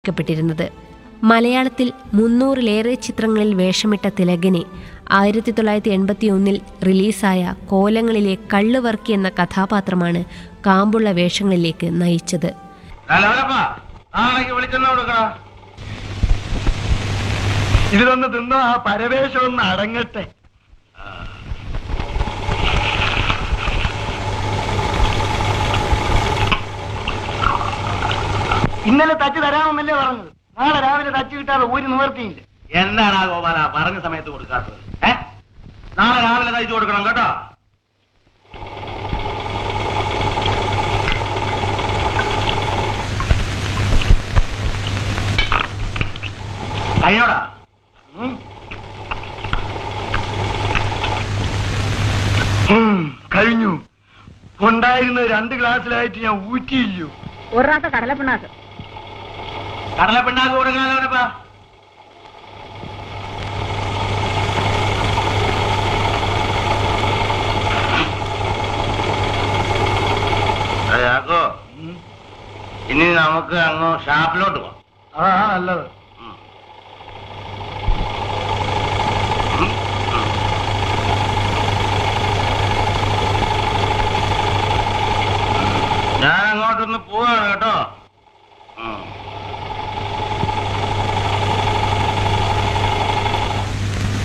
പ്പെട്ടിരുന്നത് മലയാളത്തിൽ മുന്നൂറിലേറെ ചിത്രങ്ങളിൽ വേഷമിട്ട തിലകനെ ആയിരത്തി തൊള്ളായിരത്തി എൺപത്തി ഒന്നിൽ റിലീസായ കോലങ്ങളിലെ കള്ളുവർക്കി എന്ന കഥാപാത്രമാണ് കാമ്പുള്ള വേഷങ്ങളിലേക്ക് നയിച്ചത് നാളേക്ക് വിളിച്ചെണ്ണ കൊടുക്കണ ഇതിലൊന്ന് തിന്നോ ആ പരവേശം ഒന്ന് അടങ്ങട്ടെ ഇന്നലെ തച്ച് തരാമെന്നല്ലേ പറഞ്ഞത് നാളെ രാവിലെ തച്ച് കിട്ടാതെ ഒരു നിവർത്തിയില്ല എന്താണ് ആ ഗോപാല പറഞ്ഞ സമയത്ത് കൊടുക്കാത്തത് ഏ നാളെ രാവിലെ തയ്ച്ചു കൊടുക്കണം കേട്ടോ കഴിഞ്ഞോടാ ഉം. ഉം, കഴിഞ്ഞു ഉണ്ടായിരുന്ന രണ്ട് ഗ്ലാസ്സിലായിട്ട് ഞാൻ ഊറ്റിയില്ലയോ ഒരു റാത്ത കടലപ്പിണ്ണാക്ക് കടല പിണ്ണാക്ക് കൊടുക്കണല്ലോപ്പാ യാക്കോ ഇനി നമുക്ക് അങ്ങ് ഷാപ്പിലോട്ട് പോവാം അതാ നല്ലത് ഞാൻ അങ്ങോട്ടൊന്ന് പോവാണ് കേട്ടോ